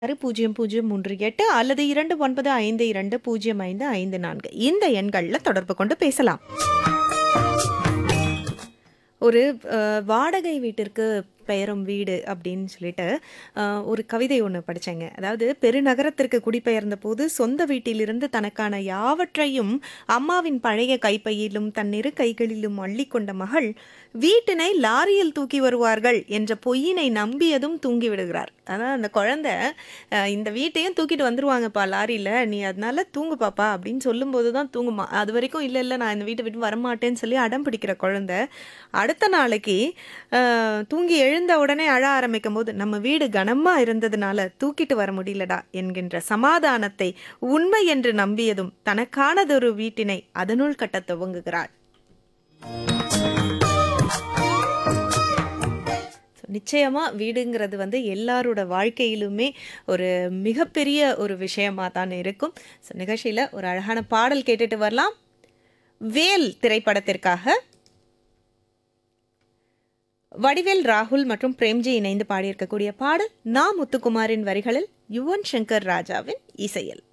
ஆறு பூஜ்ஜியம் பூஜ்ஜியம் மூன்று எட்டு அல்லது இரண்டு ஒன்பது ஐந்து இரண்டு பூஜ்ஜியம் ஐந்து ஐந்து நான்கு இந்த எண்களில் தொடர்பு கொண்டு பேசலாம் ஒரு அஹ், வாடகை வீட்டிற்கு பெயரும் வீடு அப்படின்னு சொல்லிட்டு அஹ், ஒரு கவிதை ஒன்று படித்தேங்க அதாவது பெருநகரத்திற்கு குடிபெயர்ந்த போது சொந்த வீட்டிலிருந்து தனக்கான யாவற்றையும் அம்மாவின் பழைய கைப்பையிலும் தன் இரு கைகளிலும் அள்ளிக்கொண்ட மகள் வீட்டினை லாரியில் தூக்கி வருவார்கள் என்ற பொய்யினை நம்பியதும் தூங்கி விடுகிறார் அதான் அந்த குழந்தை அஹ், இந்த வீட்டையும் தூக்கிட்டு வந்துருவாங்கப்பா லாரியில் நீ அதனால தூங்கு பாப்பா அப்படின்னு சொல்லும்போது தான் தூங்குமா அது வரைக்கும் இல்லை இல்லை நான் இந்த வீட்டை விட்டு வரமாட்டேன்னு சொல்லி அடம் பிடிக்கிற குழந்தை அடுத்த நாளைக்கு அஹ், தூங்கி எழுந்த உடனே அழ ஆரம்பிக்கும் போது நம்ம வீடு கனமா இருந்ததுனால தூக்கிட்டு வர முடியலடா என்கின்ற சமாதானத்தை உண்மை என்று நம்பியதும் தனக்கானதொரு வீட்டினை அதனுள் கட்டத் துவங்குகிறாள் So, நிச்சயமா வீடுங்கிறது வந்து எல்லாரோட வாழ்க்கையிலுமே ஒரு மிகப்பெரிய ஒரு விஷயமா தான் இருக்கும் ஸோ நிகழ்ச்சியில் ஒரு அழகான பாடல் கேட்டுட்டு வரலாம் வேல் திரைப்படத்திற்காக வடிவேல் ராகுல் மற்றும் பிரேம்ஜி இணைந்து பாடியிருக்கக்கூடிய பாடல் நா முத்துக்குமாரின் வரிகளில் யுவன் சங்கர் ராஜாவின் இசையில்